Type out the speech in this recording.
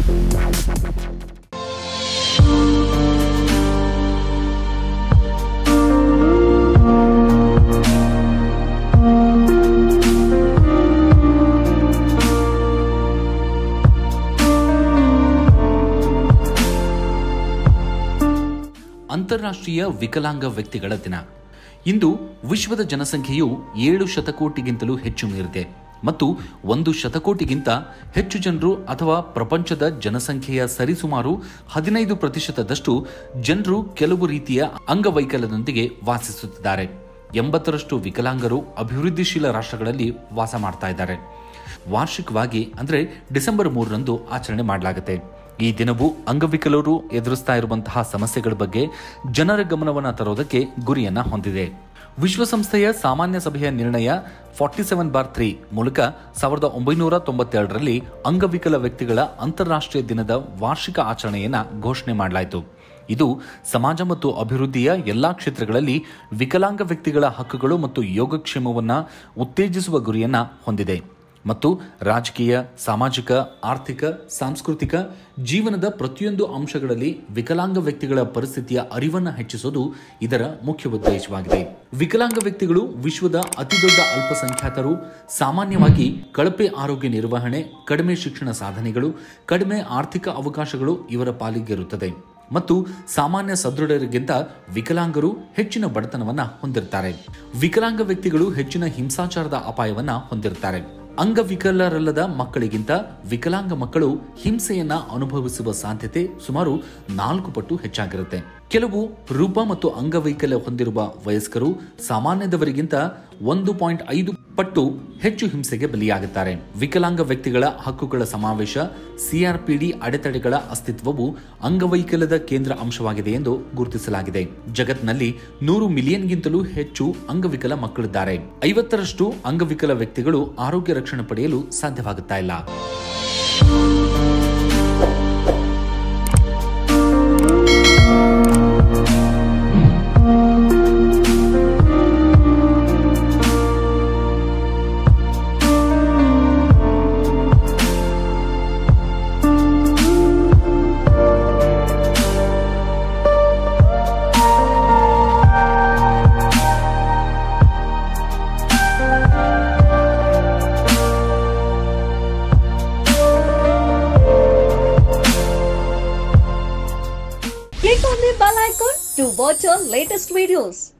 ಅಂತಾರಾಷ್ಟ್ರೀಯ ವಿಕಲಾಂಗ ವ್ಯಕ್ತಿಗಳ ದಿನ ಇಂದು ವಿಶ್ವದ ಜನಸಂಖ್ಯೆಯು ಏಳು ಶತಕೋಟಿಗಿಂತಲೂ ಹೆಚ್ಚು ಮೀರಿದೆ ಮತ್ತು ಒಂದು ಶತಕೋಟಿಗಿಂತ ಹೆಚ್ಚು ಜನರು ಅಥವಾ ಪ್ರಪಂಚದ ಜನಸಂಖ್ಯೆಯ ಸರಿಸುಮಾರು ಹದಿನೈದು ಪ್ರತಿಶತದಷ್ಟು ಜನರು ಕೆಲವು ರೀತಿಯ ಅಂಗವೈಕಲ್ಯದೊಂದಿಗೆ ವಾಸಿಸುತ್ತಿದ್ದಾರೆ ಎಂಬತ್ತರಷ್ಟು ವಿಕಲಾಂಗರು ಅಭಿವೃದ್ಧಿಶೀಲ ರಾಷ್ಟ್ರಗಳಲ್ಲಿ ವಾಸ ಮಾಡ್ತಾ ಇದ್ದಾರೆ ವಾರ್ಷಿಕವಾಗಿ ಅಂದರೆ ಡಿಸೆಂಬರ್ ಮೂರರಂದು ಆಚರಣೆ ಮಾಡಲಾಗುತ್ತೆ ಈ ದಿನವು ಅಂಗವಿಕಲರು ಎದುರಿಸ್ತಾ ಇರುವಂತಹ ಸಮಸ್ಯೆಗಳ ಬಗ್ಗೆ ಜನರ ಗಮನವನ್ನು ತರೋದಕ್ಕೆ ಗುರಿಯನ್ನ ಹೊಂದಿದೆ ವಿಶ್ವಸಂಸ್ಥೆಯ ಸಾಮಾನ್ಯ ಸಭೆಯ ನಿರ್ಣಯ ಫಾರ್ಟಿ ಸೆವೆನ್ ಬಾರ್ ತ್ರೀ ಮೂಲಕ ಸಾವಿರದ ಒಂಬೈನೂರ ತೊಂಬತ್ತೆರಡರಲ್ಲಿ ಅಂಗವಿಕಲ ವ್ಯಕ್ತಿಗಳ ಅಂತಾರಾಷ್ಟ್ರೀಯ ದಿನದ ವಾರ್ಷಿಕ ಆಚರಣೆಯನ್ನ ಘೋಷಣೆ ಮಾಡಲಾಯಿತು ಇದು ಸಮಾಜ ಮತ್ತು ಅಭಿವೃದ್ಧಿಯ ಎಲ್ಲಾ ಕ್ಷೇತ್ರಗಳಲ್ಲಿ ವಿಕಲಾಂಗ ವ್ಯಕ್ತಿಗಳ ಹಕ್ಕುಗಳು ಮತ್ತು ಯೋಗಕ್ಷೇಮವನ್ನ ಉತ್ತೇಜಿಸುವ ಗುರಿಯನ್ನ ಹೊಂದಿದೆ ಮತ್ತು ರಾಜಕೀಯ ಸಾಮಾಜಿಕ ಆರ್ಥಿಕ ಸಾಂಸ್ಕೃತಿಕ ಜೀವನದ ಪ್ರತಿಯೊಂದು ಅಂಶಗಳಲ್ಲಿ ವಿಕಲಾಂಗ ವ್ಯಕ್ತಿಗಳ ಪರಿಸ್ಥಿತಿಯ ಅರಿವನ್ನು ಹೆಚ್ಚಿಸುವುದು ಇದರ ಮುಖ್ಯ ಉದ್ದೇಶವಾಗಿದೆ ವಿಕಲಾಂಗ ವ್ಯಕ್ತಿಗಳು ವಿಶ್ವದ ಅತಿದೊಡ್ಡ ಅಲ್ಪಸಂಖ್ಯಾತರು ಸಾಮಾನ್ಯವಾಗಿ ಕಳಪೆ ಆರೋಗ್ಯ ನಿರ್ವಹಣೆ ಕಡಿಮೆ ಶಿಕ್ಷಣ ಸಾಧನೆಗಳು ಕಡಿಮೆ ಆರ್ಥಿಕ ಅವಕಾಶಗಳು ಇವರ ಪಾಲಿಗಿರುತ್ತದೆ ಮತ್ತು ಸಾಮಾನ್ಯ ಸದೃಢರಿಗಿಂತ ವಿಕಲಾಂಗರು ಹೆಚ್ಚಿನ ಬಡತನವನ್ನ ಹೊಂದಿರುತ್ತಾರೆ ವಿಕಲಾಂಗ ವ್ಯಕ್ತಿಗಳು ಹೆಚ್ಚಿನ ಹಿಂಸಾಚಾರದ ಅಪಾಯವನ್ನ ಹೊಂದಿರುತ್ತಾರೆ ಅಂಗವಿಕಲರಲ್ಲದ ಮಕ್ಕಳಿಗಿಂತ ವಿಕಲಾಂಗ ಮಕ್ಕಳು ಹಿಂಸೆಯನ್ನ ಅನುಭವಿಸುವ ಸಾಧ್ಯತೆ ಸುಮಾರು ನಾಲ್ಕು ಪಟ್ಟು ಹೆಚ್ಚಾಗಿರುತ್ತೆ ಕೆಲವು ರೂಪ ಮತ್ತು ಅಂಗವೈಕಲ್ಯ ಹೊಂದಿರುವ ವಯಸ್ಕರು ಸಾಮಾನ್ಯದವರಿಗಿಂತ ಒಂದು ಪಾಯಿಂಟ್ ಐದು ಪಟ್ಟು ಹೆಚ್ಚು ಹಿಂಸೆಗೆ ಬಲಿಯಾಗುತ್ತಾರೆ ವಿಕಲಾಂಗ ವ್ಯಕ್ತಿಗಳ ಹಕ್ಕುಗಳ ಸಮಾವೇಶ ಸಿಆರ್ಪಿಡಿ ಅಡೆತಡೆಗಳ ಅಸ್ತಿತ್ವವು ಅಂಗವೈಕಲ್ಯದ ಕೇಂದ್ರ ಅಂಶವಾಗಿದೆ ಎಂದು ಗುರುತಿಸಲಾಗಿದೆ ಜಗತ್ತಿನಲ್ಲಿ ನೂರು ಮಿಲಿಯನ್ಗಿಂತಲೂ ಹೆಚ್ಚು ಅಂಗವಿಕಲ ಮಕ್ಕಳಿದ್ದಾರೆ ಐವತ್ತರಷ್ಟು ಅಂಗವಿಕಲ ವ್ಯಕ್ತಿಗಳು ಆರೋಗ್ಯ ರಕ್ಷಣೆ ಪಡೆಯಲು ಸಾಧ್ಯವಾಗುತ್ತಾ ಇಲ್ಲ Click on the bell icon to watch our latest videos.